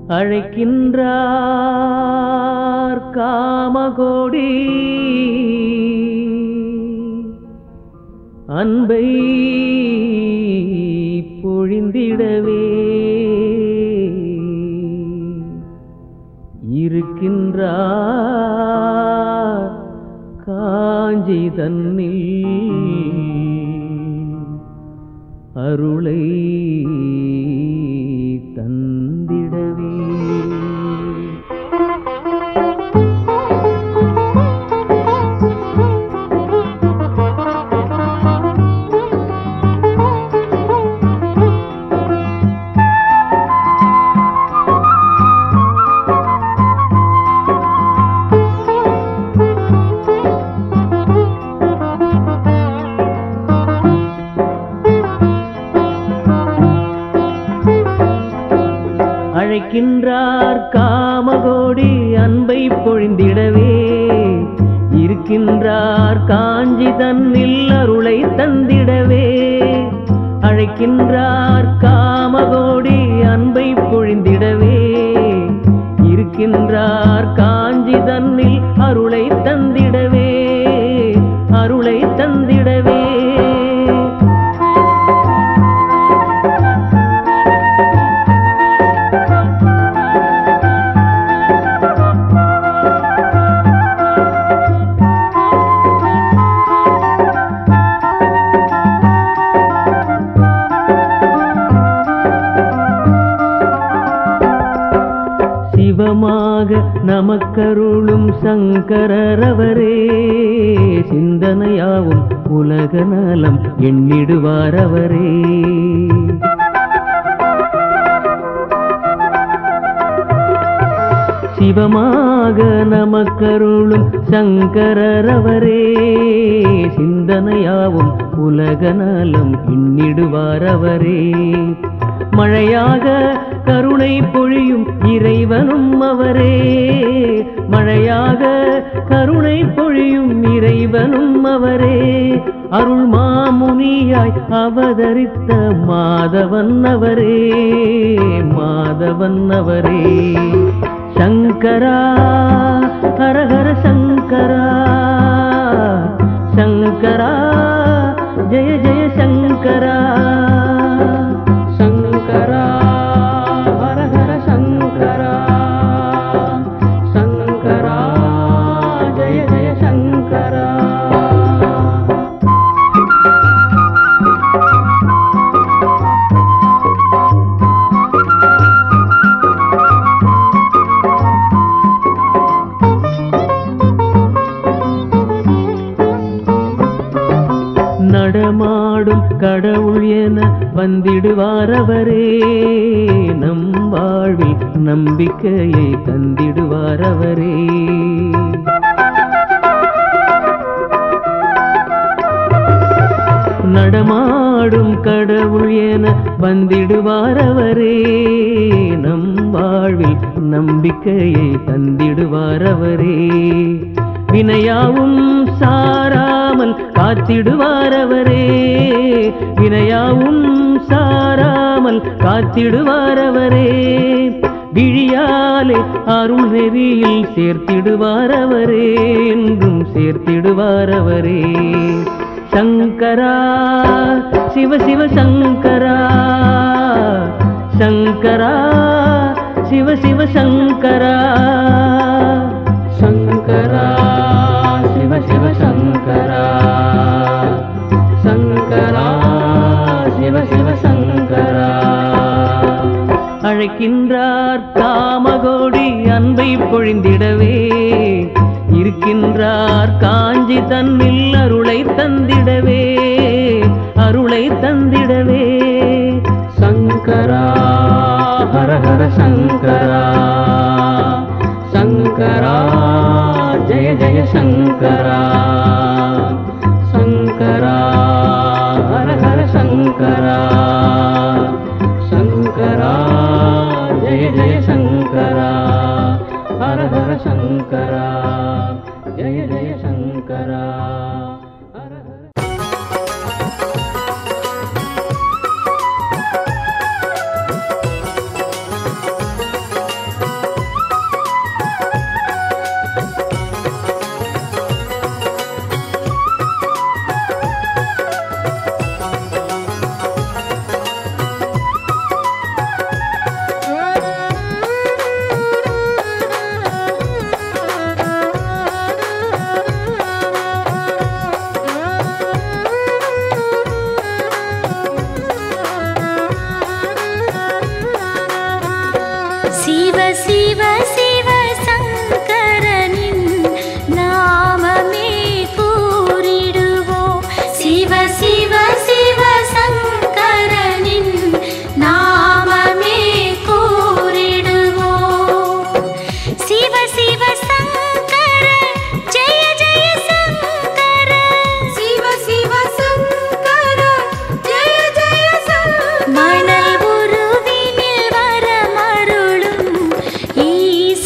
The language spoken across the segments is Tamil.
அழைக்கின்றார் காமகோடி அன்பை பொழிந்திடவே இருக்கின்றார் காஞ்சி தன்னில் அருளை தந்திடவே அழைக்கின்றார் காமகோடி அன்பை பொழிந்திடவே இருக்கின்றார் காஞ்சி தன்னில் அருளை தந்திடவே அழைக்கின்றார் காமகோடி அன்பை பொழிந்திடவே இருக்கின்றார் காஞ்சி தன்னில் அருளை தந்திடவே அருளை தந்திடவே சிவமாக நமக்கருளும் சங்கரரவரே சிந்தனையாவும் உலக நலம் எண்ணிடுவாரவரே சிவமாக நமக்கருளும் சங்கரரவரே சிந்தனையாவும் உலக நலம் எண்ணிடுவாரவரே மழையாக கருணை பொழியும் இறைவனும் அவரே மழையாக கருணை பொழியும் இறைவனும் அவரே அருள் மாமுனியாய் அவதரித்த மாதவன் அவரே மாதவன் அவரே சங்கரா ஹரஹர சங்கரா சங்கரா ஜெய ஜெய சங்கரா சங்கரா ஹர ஹர சங்கரா சங்கரா ஜெய ஜெய சங்கரா நடமாடும் கடவுள் என வந்திடுவார் அவரே நம் வாழ்வில் நம்பிக்கையை தந்திடுவார் அவரே நடமாடும் கடவுள் என வந்திடுவார் அவரே நம் வாழ்வில் நம்பிக்கையை தந்திடுவார் அவரே வினையாவும் சாராமல் காத்திடுவார் அவரே வினையாவும் சாராமல் காத்திடுவார் அவரே விழியாலே அருள் நெறியில் சேர்த்திடுவார் அவரே என்றும் சேர்த்திடுவார் அவரே சங்கரா சிவ சிவ சங்கரா சங்கரா சிவ சிவ சங்கரா சங்கரா சிவ சிவ சங்கரா சங்கரா சிவ சிவ சங்கரா அழைக்கின்றார் காமகோடி அன்பை பொழிந்திடவே இருக்கின்றார் காஞ்சி தன்னில் அருளை தந்திடவே அருளை தந்திடவே சங்கரா ஹர ஹர சங்கரா சங்கரா ஜெய ஜெய சங்கரா சங்கரா ஹர ஹர சங்கரா சங்கரா ஜெய ஜெய சங்கரா ஹர ஹர சங்கரா ஜெய ஜெய சங்கரா ஹர ஹர சிவ சிவ சங்கரனின் நாமமே கூறிடுவோம் சிவ சிவ சிவ சங்கரனின் நாமமே கூறிடுவோம் சிவ சிவ சங்கர ஜெய ஜெய சங்கர சிவ சிவ சங்கர ஜெய ஜெய சங்கர மணல் உருவினில் வரமருளும் ஈச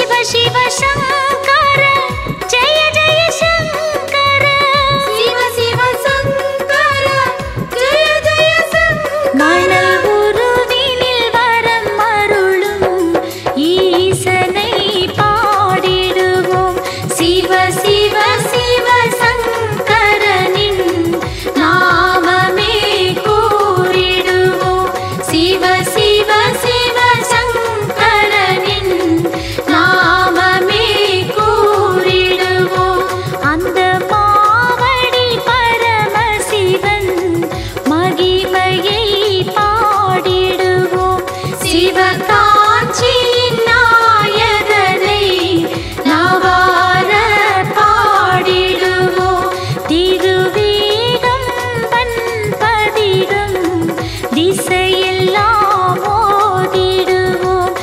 சிவ சிவ சங்கர ஜெய ஜெய சங்கர சிவ சிவ சங்கர ஜெய ஜெய சங்கர மணல் உருவினில் வரம் அருளும் ஈசனை பாடிடுவோம் சிவ சிவ சிவ சங்கரனின் நாமமே கூறிடுவோம் சிவ சிவ சிவ சங்கரனின் நாமமே கூறிடுவோம் அந்த மாவடி பரமசிவன் மகிமையை பாடிடுவோம் சிவகாஞ்சியின் நாயகனை நவார பாடிடுவோம் திருவேகம் பண்பதிகம் திசையெல்லாம் ஓதிடுவோம்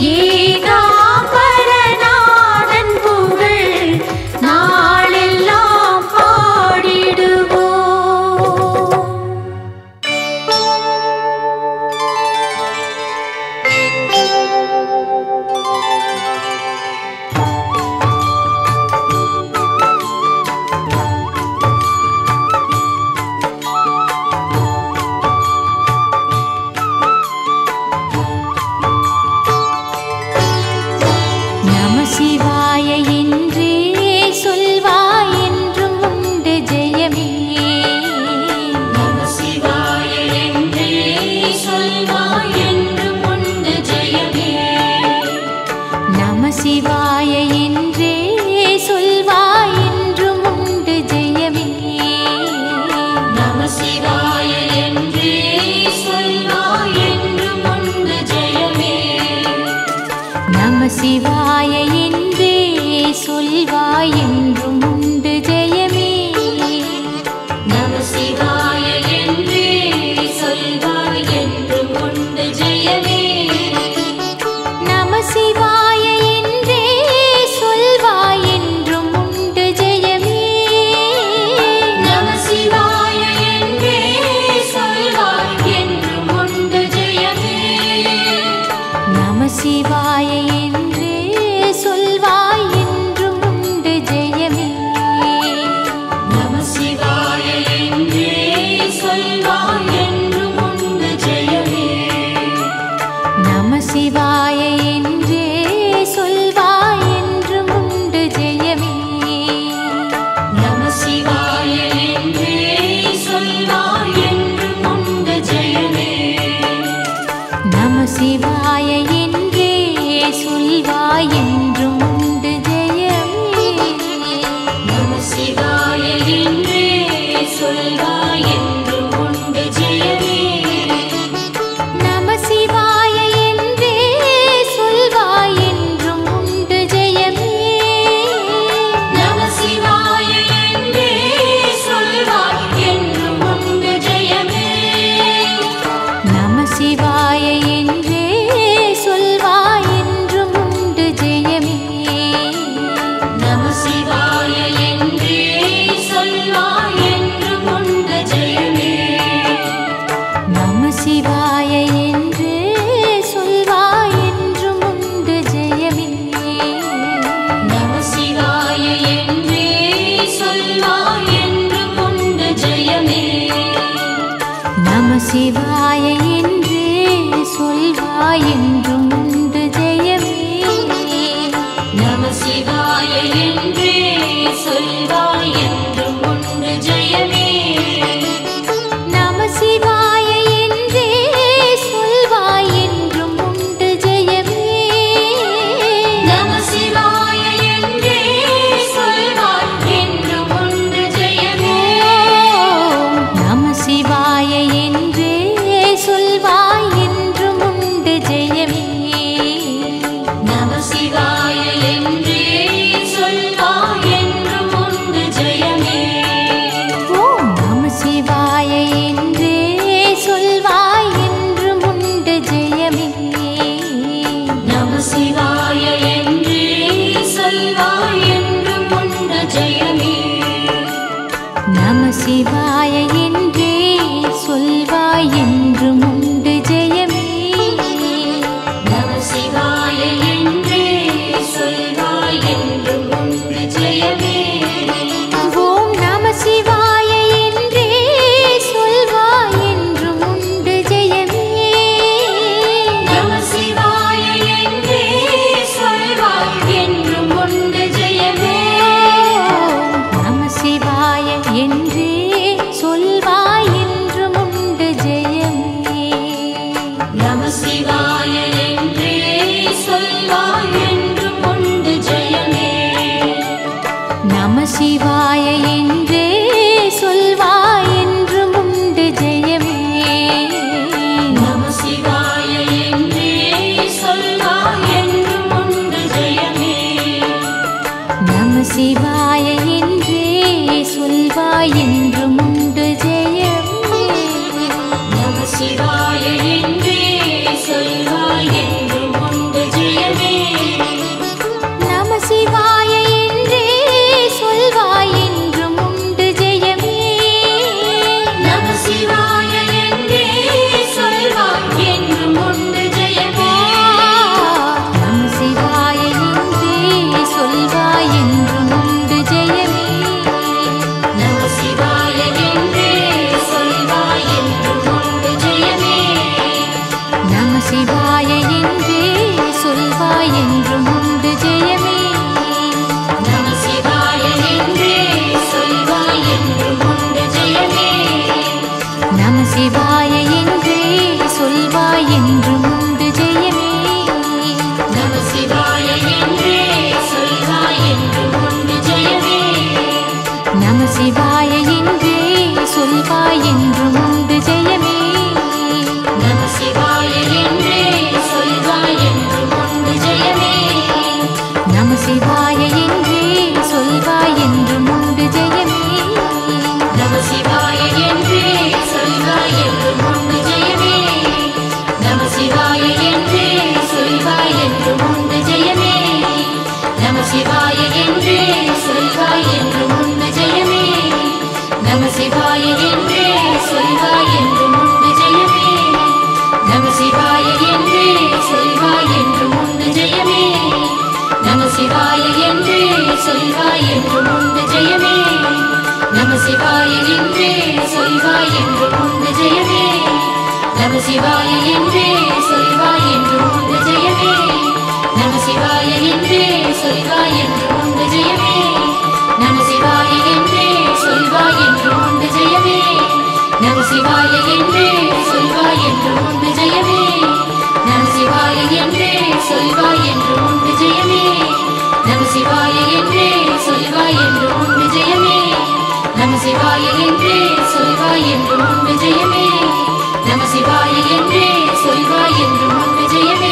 ஏகாம்பரநாதன் புகழ் நாளெல்லாம் பாடிடுவோம் நம சிவாய என்றே சொல்வாய் என்றும் உண்டு ஜெயமே நம சிவாய என்றே சொல்வாய் என்றும் உண்டு ஜெயமே நம சிவாய என்றே சொல்வாய் என்றும் உண்டு ஜெயமே நம சிவாய என்றே சொல்வாய் என்றும் உண்டு ஜெயமே நம சிவாய என்றே சொல்வாய் என்றும் உண்டு ஜெயமே நம சிவாய என்றே சொல்வாய் என்றும் உண்டு ஜெயமே நம சிவாய என்றே சொல்வாய் என்றும் உண்டு ஜெயமே நம சிவாய என்றே சொல்வாய் என்றும் உண்டு ஜெயமே நம சிவாய என்றே சொல்வாய் என்றும் உண்டு ஜெயமே நம சிவாய என்றே சொல்வாய் என்றும் உண்டு ஜெயமே நம சிவாய என்றே சொல்வாய் என்றும் உண்டு ஜெயமே நம சிவாய என்றே சொல்வாய் என்றும் உண்டு ஜெயமே நம சிவாய என்றே சொல்வாய் என்றும் உண்டு ஜெயமே நம சிவாய என்றே சொல்வாய் என்றும் உண்டு ஜெயமே நம சிவாய என்றே சொல்வாய் என்றும் உண்டு ஜெயமே நம சிவாய என்றே சொல்வாய் என்றும் உண்டு ஜெயமே நம சிவாய என்றே சொல்வாய் என்றும் உண்டு ஜெயமே நம சிவாய என்றே சொல்வாய் என்றும் உண்டு ஜெயமே நம சிவாய என்றே சொல்வாய் என்றும் உண்டு ஜெயமே நம சிவாய என்றே சொல்வாய் என்றும் உண்டு ஜெயமே நம சிவாய என்றே சொல்வாய் என்றும் உண்டு ஜெயமே நம சிவாய என்றே சொல்வாய் என்றும் உண்டு ஜெயமே நம சிவாய என்றே சொல்வாய் என்றும் உண்டு ஜெயமே நம சிவாய என்றே சொல்வாய் என்றும் உண்டு ஜெயமே நம சிவாய என்றே சொல்வாய் என்றும் உண்டு ஜெயமே நம சிவாய என்றே சொல்வாய் சிவாய் என்றும் உண்டு ஜெயமே நம சிவாய என்றே சொல்வாய் என்றும் உண்டு ஜெயமே நம சிவாய என்றே சொல்வாய் என்றும் உண்டு ஜெயமே நம சிவாய என்றே சொல்வாய் என்றும் உண்டு ஜெயமே நம சிவாய என்றே சொல்வாய் என்றும் உண்டு ஜெயமே நம சிவாய என்றே சொல்வாய் என்றும் உண்டு ஜெயமே நம சிவாய என்றே சொல்வாய் என்றும் உண்டு ஜெயமே நம சிவாய என்றே சொல்வாய் என்றும் உண்டு ஜெயமே நம சிவாய என்றே சொல்வாய் என்றும் உண்டு ஜெயமே நம சிவாய என்றே சொல்வாய் என்றும் உண்டு ஜெயமே நம சிவாய என்றே சொல்வாய் என்றும் உண்டு ஜெயமே நம சிவாய என்றே சொல்வாய் என்றும் உண்டு ஜெயமே நம சிவாய என்றே சொல்வாய் என்றும் உண்டு ஜெயமே நம சிவாய என்றே சொல்வாய் என்றும் உண்டு ஜெயமே நம சிவாய என்றே சொல்வாய் என்றும் உண்டு ஜெயமே நம சிவாய என்றே சொல்வாய் என்றும் உண்டு ஜெயமே நம சிவாய என்றே சொல்வாய் என்றும் உண்டு ஜெயமே நம சிவாய என்றே சொல்வாய் என்றும் உண்டு ஜெயமே நம சிவாய என்றே சொல்வாய் என்றும் உண்டு ஜெயமே நம சிவாய என்றே சொல்வாய் என்றும் உண்டு ஜெயமே நம சிவாய என்றே சொல்வாய் என்றும் உண்டு ஜெயமே நம சிவாய என்றே சொல்வாய் என்றும் உண்டு ஜெயமே நம சிவாய என்றே சொல்வாய் என்றும் உண்டு ஜெயமே நம சிவாய என்றே சொல்வாய் என்றும் உண்டு ஜெயமே நம சிவாய என்றே சொல்வாய் என்றும் உண்டு ஜெயமே நம சிவாய என்றே சொல்வாய் என்றும் உண்டு ஜெயமே நம சிவாய என்றே சொல்வாய் என்றும் உண்டு ஜெயமே நம சிவாய என்றே சொல்வாய் என்றும் உண்டு ஜெயமே நம சிவாய என்றே சொல்வாய் என்றும் உண்டு ஜெயமே நம சிவாய என்றே சொல்வாய் என்றும் உண்டு ஜெயமே நம சிவாய என்றே சொல்வாய் என்றும் உண்டு ஜெயமே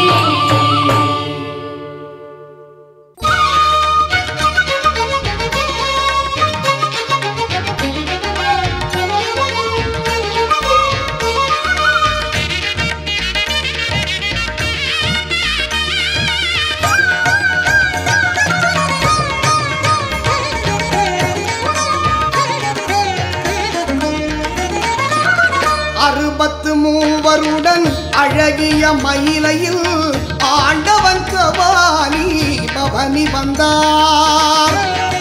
அறுபத்து மூவருடன் அழகிய மயிலையில் ஆண்டவன் கபாலி பவனி வந்தார்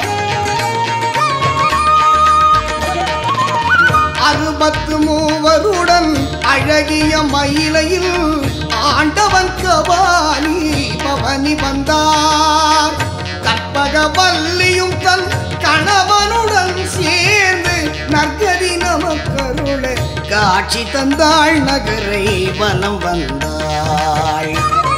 அறுபத்து மூவருடன் அழகிய மயிலையில் ஆண்டவன் கபாலி பவனி வந்தார் கற்பக வல்லியும் தன் கணவனுடன் சேர்ந்து நற்கதி நமக்கருள காட்சி தந்தாள் நகரை வலம் வந்தாள்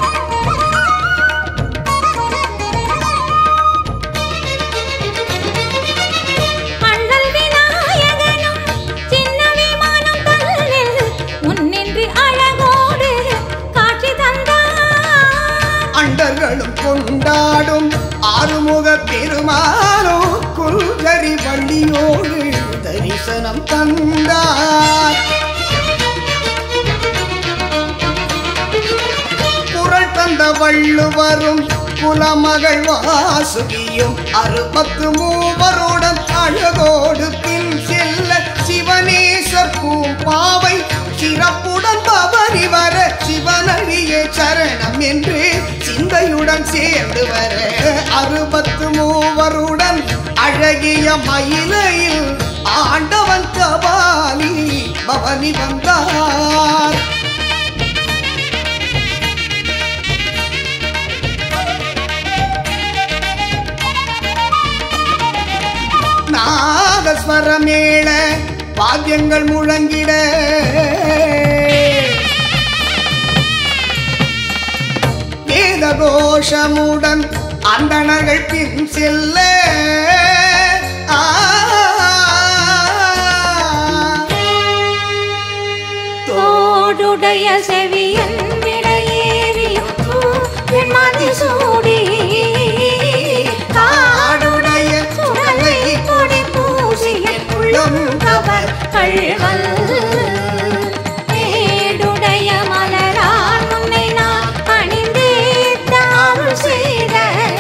அண்ணல் விநாயகனும் சின்ன விமானம் தன்னில் முன்னின்று அழகோடு காட்சி தந்தார் அண்டர்களும் கொண்டாடும் ஆறுமுக பெருமானோ குல்கரி வள்ளியோடு தரிசனம் தந்தார் குரல் தந்த வள்ளுவரும் குலமகள் வாசுகியும் அறுபத்து மூவருடன் அழகோடு பின் செல்ல சிவனேசர் பூம்பாவை சிறப்புடன் பவனி வர சிவனடியே சரணம் என்று சிந்தையுடன் சேர்ந்து வர அறுபத்து மூவருடன் அழகிய மயிலையில் ஆண்டவன் கபாலி பவனி வந்தார் நாதஸ்வரமேள வாத்தியங்கள் முழங்கிட வேத கோஷமுடன் அந்தணர்கள் பின் செல்ல ஆ, தோடுடைய செவியன் விடையேறியும் மதி சூடி காடுடைய சுடலை கொடி பூசிய உள்ளம் கவர் கள்வல் ஏடுடைய மலரால் முன்னை நான் அணிந்தே தாருள் செய்த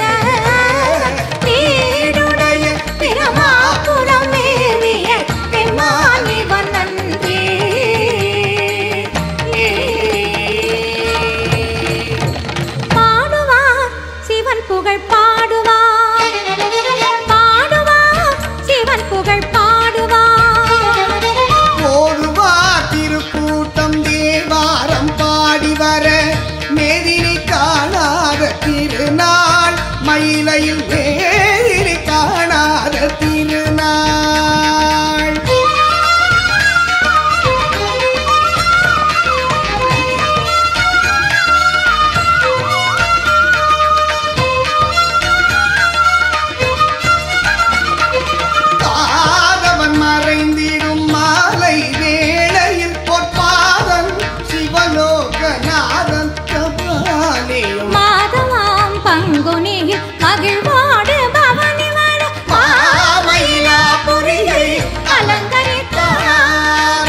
நீடுடைய பிரமாபுரம் மேவிய பெம்மானிவன் நன்றி பாடுவார் சிவன் புகழ் பாடுவார் பாடுவார் சிவன் புகழ் பாடுவார் ஓதுவார் திருக்கூட்டம் தேவாரம் பாடி வர மேதினி காணாத திருநாள் மயிலையில் மேதினி காணாத திருநாள் காதவன் மறைந்திடும் மாலை வேளையில் பொற்பாதன் சிவலோகநாதன் கபாலியும் மாதவாம் பங்குனியில் மகிழ்வாடு பவனி வர மாமயிலாபுரியை அலங்கரித்தார்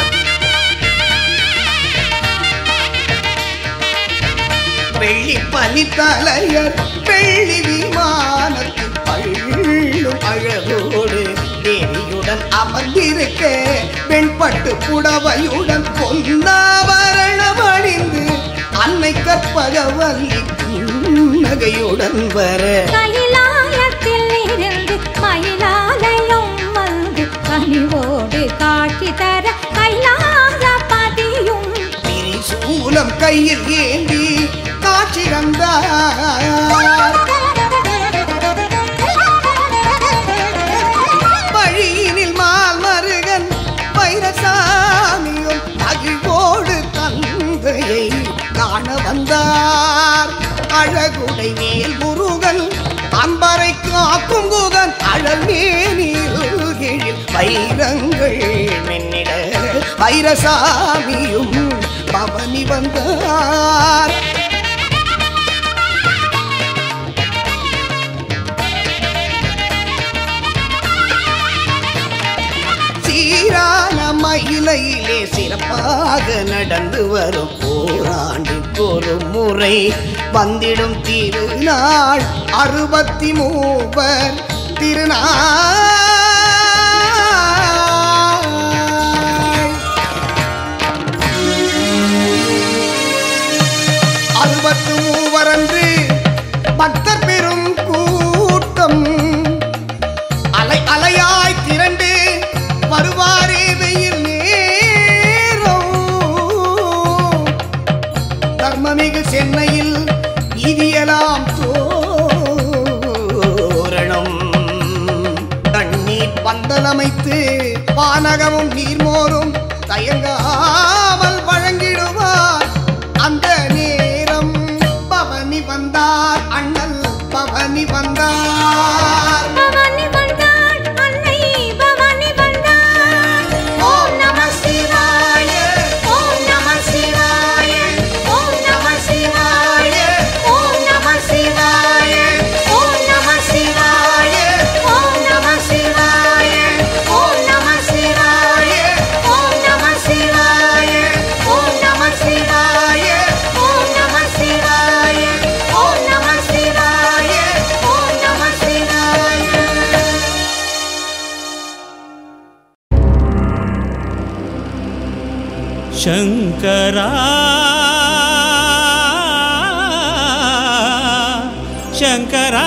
வெள்ளி பனித்தலையர் வெள்ளி விமானத்தில் பள்ளும் அழகோடு தேவியுடன் அமர்ந்திருக்க வெண்பட்டு புடவையுடன் பொன்னாபரணம் அணிந்து அன்னை கற்பகவல்லி நகையுடன் வர கைலாயத்தில் இருந்து மயிலாலயம் வந்து கனிவோடு காட்சி தர கைலாசபதியும் திரிசூலம் கையில் ஏந்தி காட்சி தந்தார் வழியினில் மால் மருகன் வைரசாமியும் மகிழ்வோடு தந்தையை காண வந்தார் அழகுடை மேல் முருகன் அம்பரை காக்கும் குகன் அழமேனில் கீழில் வைரங்கள் மின்னிட வைரசாமியும் பவனி வந்தார் சீரான மயிலையிலே சிறப்பாக நடந்து வரும் ஓராண்டுக்கு ஒரு முறை வந்திடும் திருநாள் அறுபத்தி மூவர் திருநாள் அறுபத்து மூவரன்று பக்தர் பெரும் கூட்டம் அலை அலையாய் திரண்டு வருவாரே வெயில் நேரம் தர்மமிகு சென்னையில் இதியலாம் தோரணம் தண்ணீர் பந்தலமைத்து பானகமும் நீர்மோரும் தயங்காமல் வழங்கிடுவார் அந்த நேரம் பவனி வந்தார் அண்ணல் பவனி வந்தார் பவனி வந்தாள் அன்னை பவனி வந்தாள் ஓம் நம சிவாய ஓம் நம சிவாய ஓம் நம சிவாய ஓம் நம சிவாய ஓம் நம சிவாய ஓம் நம சிவாய ஓம் நம சிவாய ஓம் நம சிவாய ஓம் நம சிவாய ஓம் நம சிவாய ஓம் நம சிவாய ஓம் நம சிவாய ಶಂಕರ ಶಂಕರ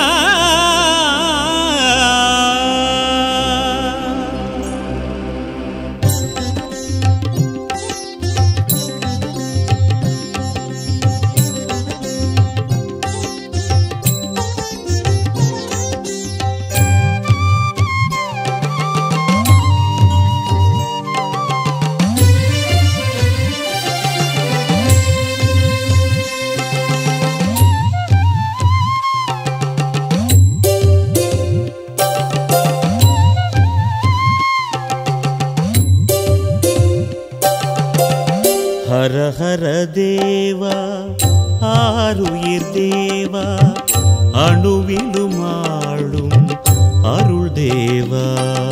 ஆருயிர் தேவா அணுவிலும் ஆளும் அருள் தேவா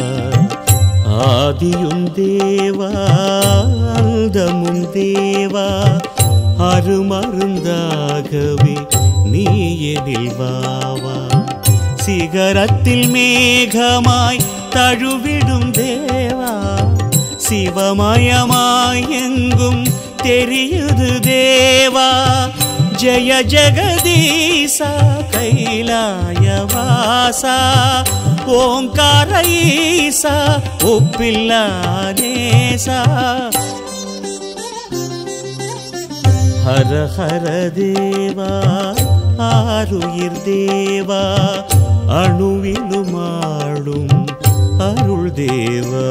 ஆதியும் தேவா அந்தமும் தேவா அருமருந்தாகவே நீ எனில் வாவா சிகரத்தில் மேகமாய் தழுவிடும் தேவா சிவமயமாய் எங்கும் தெரியுது தேவா ஜெய ஜெகதீசா கைலாயவாசா ஓங்கார ஈசா ஒப்பில்லா நேசா ஹர ஹர தேவா ஆருயிர் தேவா அணுவிலும் ஆடும் அருள் தேவா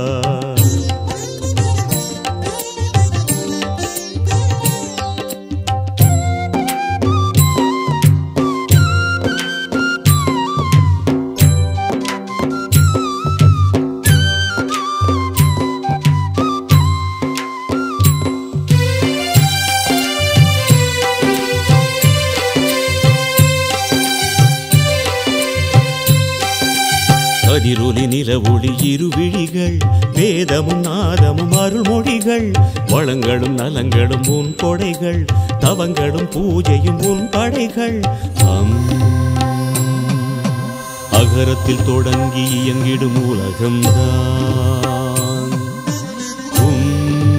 கதிரொலி நில ஒளி இருவிழிகள் வேதமும் நாதமும் அருள்மொழிகள் வளங்களும் நலங்களும் உன் கொடைகள் தவங்களும் பூஜையும் உன் படைகள் அம். அகரத்தில் தொடங்கி இயங்கிடும் உலகம்தான் உம்.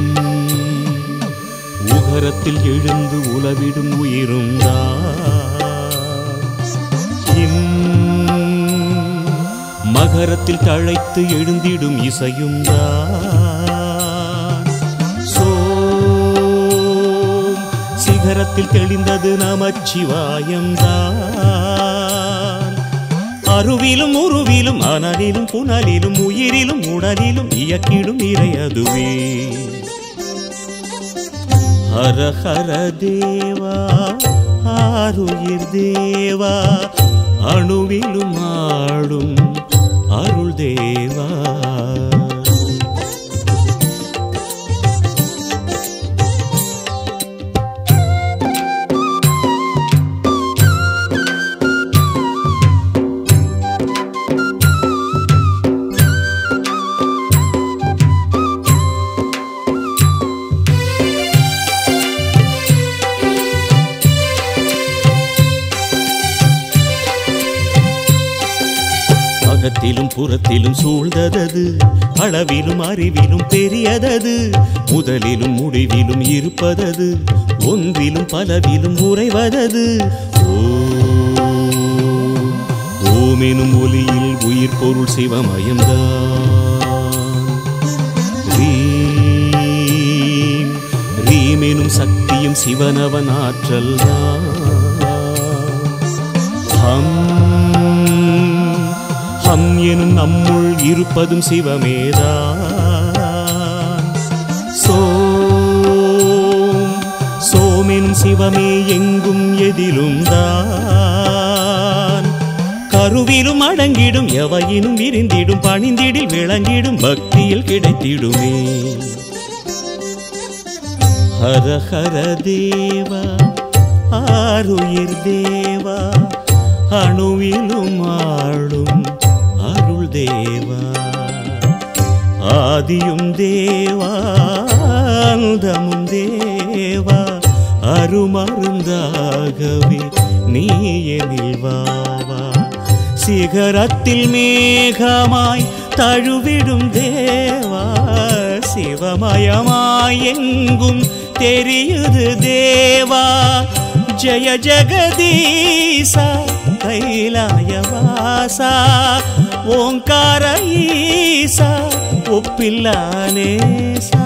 உகரத்தில் எழுந்து உலவிடும் உயிரும் இம் மகரத்தில் தழைத்து எழுந்திடும் இசையும் சோம் சிகரத்தில் தெளிந்தது நமச்சிவாயம்தான் அருவிலும் உருவிலும் அனலிலும் புனலிலும் உயிரிலும் உடலிலும் இயக்கிடும் இறை அதுவே ஹர ஹர தேவா ஆருயிர் தேவா அணுவிலும் ஆடும் அருள் தேவா அகத்திலும் புறத்திலும் சூழ்ந்ததது அளவிலும் அறிவிலும் பெரியதது முதலிலும் முடிவிலும் இருப்பதது ஒன்றிலும் பலவிலும் உறைவதது ஓம் ஓமெனும் ஒலியில் உயிர் பொருள் சிவமயம்தான் ரீம் ரீமெனும் சக்தியும் சிவனவன் ஆற்றல் ஹம் ஹம் எனும் நம்முள் இருப்பதும் சிவமேதான் சோம் சோமெனும் சிவமே எங்கும் எதிலும் தான் கருவிலும் அடங்கிடும் எவையினும் விரிந்திடும் பணிந்திடில் விளங்கிடும் பக்தியில் கிடைத்திடுமே ஹர ஹர தேவா ஆருயிர் தேவா அணுவிலும் ஆளும் அருள் தேவா ஆதியும் தேவா அந்தமும் தேவா அருமருந்தாகவே நீ எனில் வாவா சிகரத்தில் மேகமாய் தழுவிடும் தேவா சிவமயமாய் எங்கும் தெரியுது தேவா ஜய ஜெகதீசா கைலாயவாசா ஓங்கார ஈசா ஒப்பில்லானேசா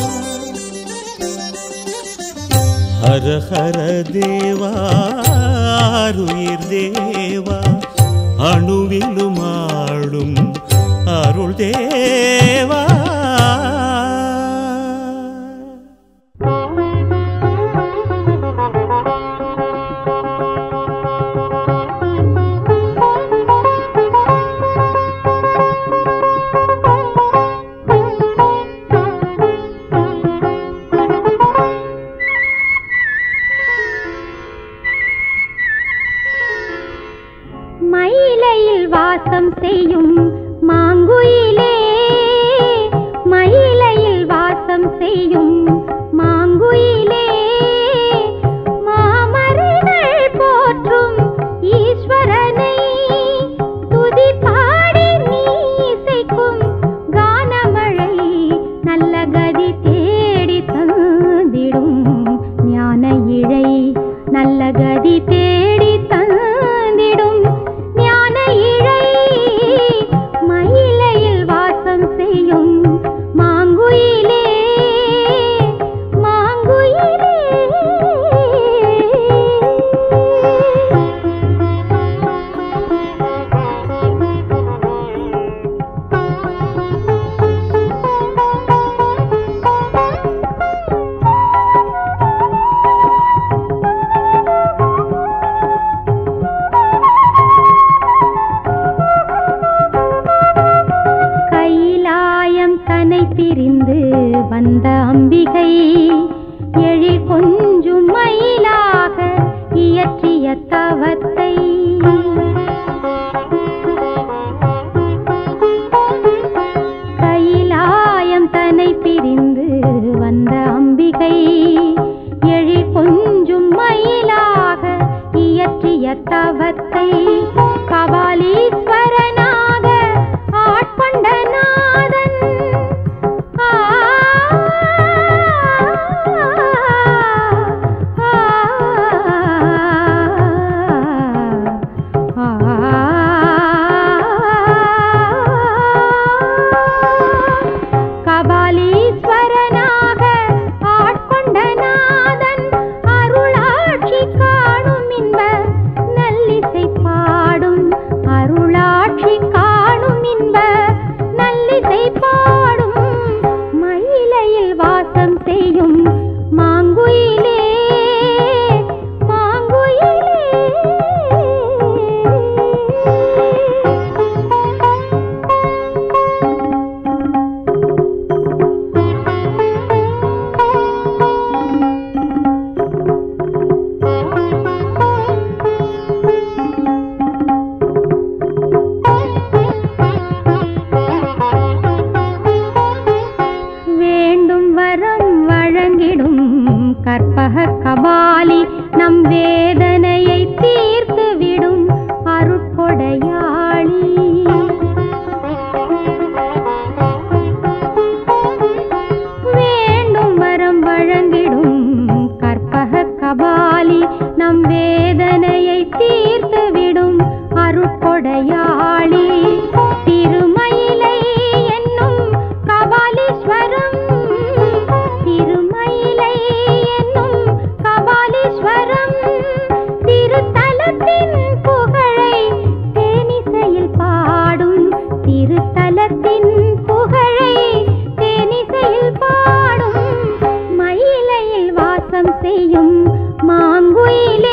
ஹர ஹர தேவா அருயிர் தேவா அணுவிலும் ஆடும் அருள் தேவா மயிலையில் வாசம் செய்யும் மாங்குயிலே மயிலையில் வாசம் செய்யும் மாங்குயிலே மாமரைகள் போற்றும் ஈஸ்வரனை துதி பாடி நீ இசைக்கும் கானமழை நல்ல கதி தேடி தந்திடும் ஞான இழை நல்ல கதி தேடி தந்திடும் ஞான இழை மயிலையில் வாசம் செய்யும் மாங்குயிலே மாங்குயிலே கைலாயம் தனை பிரிந்து வந்த அம்பிகை எழில் கொஞ்சும் மயிலாக இயற்றிய தவத்தை கைலாயம் தனை பிரிந்து வந்த அம்பிகை எழில் கொஞ்சும் மயிலாக இயற்றிய தவத்தை கபாலீஸ்வரனாக ஆட்கொண்ட நாதன் ஆ, ஆ, ஆ, கபாலீஸ்வரனாக ஆட்கொண்ட நாதன் அருளாட்சி காணும் இன்ப நல்லிசை பாடும் அருளாட்சி காணும் இன்ப நல்லிசை பாடும் மயிலையில் வாசம் செய்யும் மாங்குயிலே மாங்குயிலே வேண்டும் வரம் வழங்கிடும் கற்பக கபாலி நம் வேதனையை தீர்த்து விடும் அருட்கொடையாளி வேண்டும் வரம் வழங்கிடும் கற்பக கபாலி நம் வேதனையை தீர்த்து விடும் அருட்கொடையாளி திருமயிலை என்னும் கபாலீஸ்வரம் திருமயிலை என்னும் கபாலீஸ்வரம் திருத்தலத்தின் புகழை தேனிசையில் பாடும் திருத்தலத்தின் புகழை தேனிசையில் பாடும் மயிலையில் வாசம் செய்யும் மாங்குயிலே